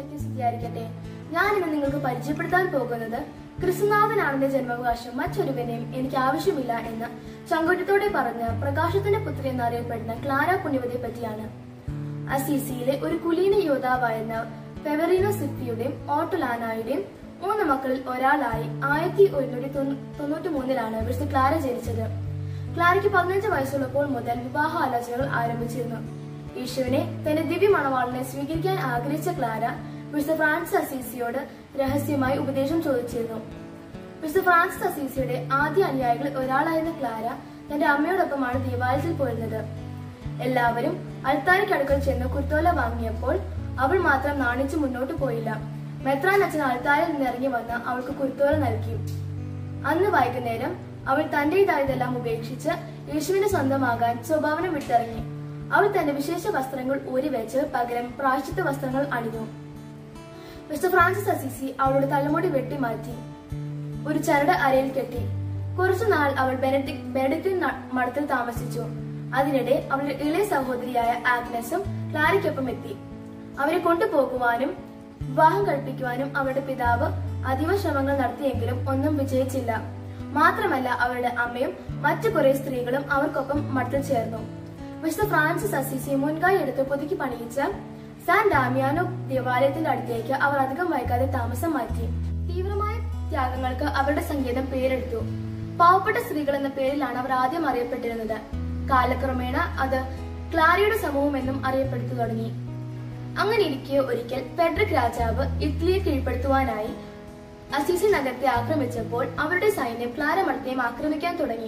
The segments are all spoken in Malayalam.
ഈശോയ്ക്ക് സ്തുതിയായിരിക്കട്ടെ ഞാൻ ഇന്ന് നിങ്ങൾക്ക് പരിചയപ്പെടുത്താൻ പോകുന്നത് ക്രിസ്തുനാഥനാണെന്റെ ജന്മാവകാശം മറ്റൊരുവനെയും എനിക്ക് ആവശ്യമില്ല എന്ന് ചങ്കുറ്റത്തോടെ പറഞ്ഞ് പ്രകാശത്തിന്റെ പുത്രി എന്നറിയപ്പെടുന്ന ക്ലാര പുണ്യവതിയെ പറ്റിയാണ് അസീസിയിലെ ഒരു കുലീന യോദ്ധാവായിരുന്ന ഫെവറീനോ സിപ്പിയുടെയും ഓട്ടോലാനായുടെയും മൂന്ന് മക്കളിൽ ഒരാളായി ആയിരത്തി ഒരുന്നൂറ്റി തൊണ്ണൂറ്റി മൂന്നിലാണ് വിശുദ്ധ ക്ലാര ജനിച്ചത് ക്ലാരയ്ക്ക് പതിനഞ്ച് വയസ്സുള്ളപ്പോൾ മുതൽ വിവാഹ ആലോചനകൾ ആരംഭിച്ചിരുന്നു യേശുവിനെ തന്റെ ദിവ്യ മണവാളനെ സ്വീകരിക്കാൻ ആഗ്രഹിച്ച ക്ലാര വിശുദ്ധ ഫ്രാൻസിസ് അസീസിയോട് രഹസ്യമായി ഉപദേശം ചോദിച്ചിരുന്നു വിശുദ്ധ ഫ്രാൻസിസ് അസീസിയുടെ ആദ്യ അനുയായികളിൽ ഒരാളായിരുന്ന ക്ലാര തന്റെ അമ്മയോടൊപ്പമാണ് ദേവാലയത്തിൽ പോയിരുന്നത് എല്ലാവരും അൾത്താരയ്ക്കടുക്കൽ ചെന്ന് കുർത്തോല വാങ്ങിയപ്പോൾ അവൾ മാത്രം നാണിച്ചു മുന്നോട്ട് പോയില്ല മെത്രാൻ അച്ഛൻ അൾത്താരിൽ നിന്ന് ഇറങ്ങി വന്ന് അവൾക്ക് കുർത്തോല നൽകി അന്ന് വൈകുന്നേരം അവൾ തന്റേതായതെല്ലാം ഉപേക്ഷിച്ച് യേശുവിനെ സ്വന്തമാകാൻ സ്വഭാവനം വിട്ടിറങ്ങി അവൾ തന്റെ വിശേഷ വസ്ത്രങ്ങൾ ഊരിവെച്ച് പകരം പ്രായശ്ചിത്ത വസ്ത്രങ്ങൾ അണിഞ്ഞു മിസ്റ്റർ ഫ്രാൻസിസ് അസീസി അവളുടെ തലമുടി വെട്ടിമാറ്റി ഒരു ചരട് അരയിൽ കെട്ടി കുറച്ചു നാൾ അവൾ ബെനഡിക് ബെനഡിക്റ്റിൻ ന- മഠത്തിൽ താമസിച്ചു അതിനിടെ അവളുടെ ഇളയ സഹോദരിയായ ആഗ്നസും ക്ലാരയ്ക്കൊപ്പം എത്തി അവരെ കൊണ്ടുപോകുവാനും വിവാഹം കഴിപ്പിക്കുവാനും അവരുടെ പിതാവ് അതീവ ശ്രമങ്ങൾ നടത്തിയെങ്കിലും ഒന്നും വിജയിച്ചില്ല മാത്രമല്ല അവരുടെ അമ്മയും മറ്റു കുറെ സ്ത്രീകളും അവർക്കൊപ്പം മഠത്തിൽ ചേർന്നു മിസ്റ്റർ ഫ്രാൻസിസ് അസീസി മുൻകൈ എടുത്ത് പുതുക്കി പണിയിച്ച സാൻ ഡാമിയാനോ ദേവാലയത്തിന്റെ അടുത്തേക്ക് അവർ അധികം വൈകാതെ താമസം മാറ്റി തീവ്രമായ ത്യാഗങ്ങൾക്ക് അവരുടെ സംഗീതം പേരെടുത്തു പാവപ്പെട്ട സ്ത്രീകൾ എന്ന പേരിലാണ് അവർ ആദ്യം അറിയപ്പെട്ടിരുന്നത് കാലക്രമേണ അത് ക്ലാരിയുടെ സമൂഹം എന്നും അറിയപ്പെടുത്തു തുടങ്ങി അങ്ങനെ ഇരിക്കെ ഒരിക്കൽ ഫെഡറിക് രാജാവ് ഇറ്റലിയെ കീഴ്പ്പെടുത്തുവാനായി അസീസി നഗരത്തെ ആക്രമിച്ചപ്പോൾ അവരുടെ സൈന്യം ക്ലാര മഠത്തെയും ആക്രമിക്കാൻ തുടങ്ങി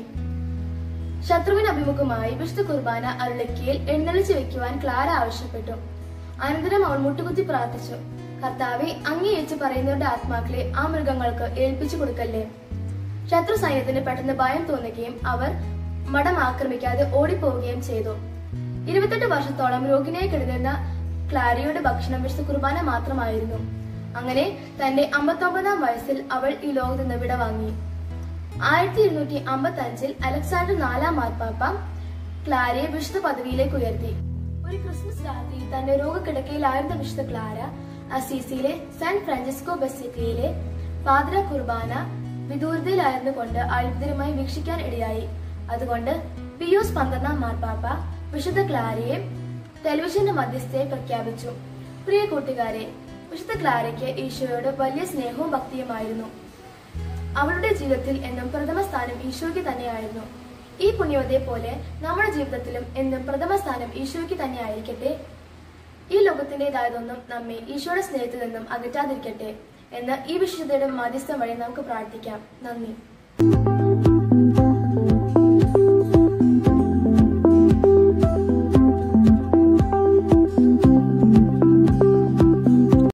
ശത്രുവിന് അഭിമുഖമായി വിശുദ്ധ കുർബാന അരുളക്കിയിൽ എഴുന്നള്ളിച്ചു വെക്കുവാൻ ക്ലാര ആവശ്യപ്പെട്ടു അനന്തരം അവൾ മുട്ടുകുത്തി പ്രാർത്ഥിച്ചു കർത്താവെ അങ്ങേയച്ച് പറയുന്നവരുടെ ആത്മാക്കളെ ആ മൃഗങ്ങൾക്ക് ഏൽപ്പിച്ചു കൊടുക്കല്ലേ ശത്രു സൈന്യത്തിന് പെട്ടെന്ന് ഭയം തോന്നുകയും അവർ മഠം ആക്രമിക്കാതെ ഓടിപ്പോവുകയും ചെയ്തു ഇരുപത്തെട്ട് വർഷത്തോളം രോഗിനെ കിടന്നിരുന്ന ക്ലാരിയുടെ ഭക്ഷണം വിശുദ്ധ കുർബാന മാത്രമായിരുന്നു അങ്ങനെ തന്റെ അമ്പത്തൊമ്പതാം വയസ്സിൽ അവൾ ഈ ലോകത്ത് നിന്ന് വിടവാങ്ങി ആയിരത്തി ഇരുന്നൂറ്റി അമ്പത്തി അഞ്ചിൽ അലക്സാണ്ടർ നാലാം മാർപ്പാപ്പ ക്ലാരയെ വിശുദ്ധ പദവിയിലേക്ക് ഉയർത്തി ഒരു ക്രിസ്മസ് രാത്രി തന്റെ രോഗക്കിടക്കയിലായിരുന്ന വിശുദ്ധ ക്ലാര അസീസിയിലെ സാൻ ഫ്രാൻസിസ്കോ ബസിക്കയിലെ പാദ്ര കുർബാന വിദൂരതയിലായിരുന്നു കൊണ്ട് അത്ഭുതമായി വീക്ഷിക്കാൻ ഇടയായി അതുകൊണ്ട് പിയൂസ് പന്ത്രണ്ടാം മാർപ്പാപ്പ വിശുദ്ധ ക്ലാരയെ ടെലിവിഷന്റെ മധ്യസ്ഥയെ പ്രഖ്യാപിച്ചു പ്രിയ കൂട്ടുകാരെ വിശുദ്ധ ക്ലാരയ്ക്ക് ഈശോയോട് വലിയ സ്നേഹവും ഭക്തിയുമായിരുന്നു അവളുടെ ജീവിതത്തിൽ എന്നും പ്രഥമ സ്ഥാനം ഈശോയ്ക്ക് തന്നെയായിരുന്നു ഈ പുണ്യവതയെ പോലെ നമ്മുടെ ജീവിതത്തിലും എന്നും പ്രഥമ സ്ഥാനം ഈശോയ്ക്ക് തന്നെ ആയിരിക്കട്ടെ ഈ ലോകത്തിൻ്റെതായതൊന്നും നമ്മെ ഈശോയുടെ സ്നേഹത്തിൽ നിന്നും അകറ്റാതിരിക്കട്ടെ എന്ന് ഈ വിശുദ്ധയുടെ മാധ്യസ്ഥം വഴി നമുക്ക് പ്രാർത്ഥിക്കാം നന്ദി